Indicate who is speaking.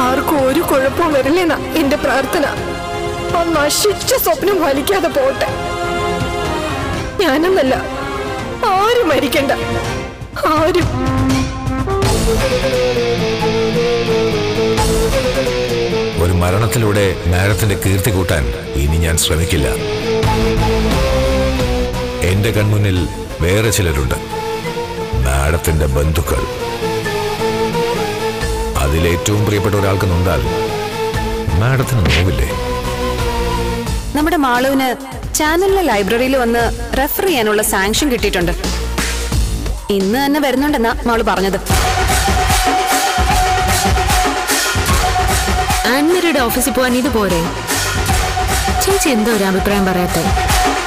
Speaker 1: ആർക്കും ഒരു കുഴപ്പവും വരില്ലെന്ന എന്റെ പ്രാർത്ഥന ആ നശിച്ച സ്വപ്നം ഫലിക്കാതെ പോട്ടെ ഞാനെന്നല്ല ആരും മരിക്കണ്ട ആരും
Speaker 2: ഒരു മരണത്തിലൂടെ മാഡത്തിന്റെ കീർത്തി കൂട്ടാൻ ഇനി ഞാൻ ശ്രമിക്കില്ല എന്റെ കൺമുന്നിൽ വേറെ ചിലരുണ്ട് മാഡത്തിന്റെ ബന്ധുക്കൾ അതിലേറ്റവും പ്രിയപ്പെട്ട ഒരാൾക്ക് നൊന്താൽ മാഡത്തിന് നോവില്ലേ
Speaker 3: നമ്മുടെ മാളുവിന് ചാനലിലെ ലൈബ്രറിയിൽ വന്ന് റെഫർ ചെയ്യാനുള്ള സാങ്ഷൻ കിട്ടിയിട്ടുണ്ട് ഇന്ന് തന്നെ വരുന്നുണ്ടെന്നാ മാള് പറഞ്ഞത്
Speaker 4: ആൻമരിയുടെ ഓഫീസിൽ പോകാൻ ഇത് പോരെ ചേച്ചി എന്തോ ഒരു അഭിപ്രായം പറയാത്തെ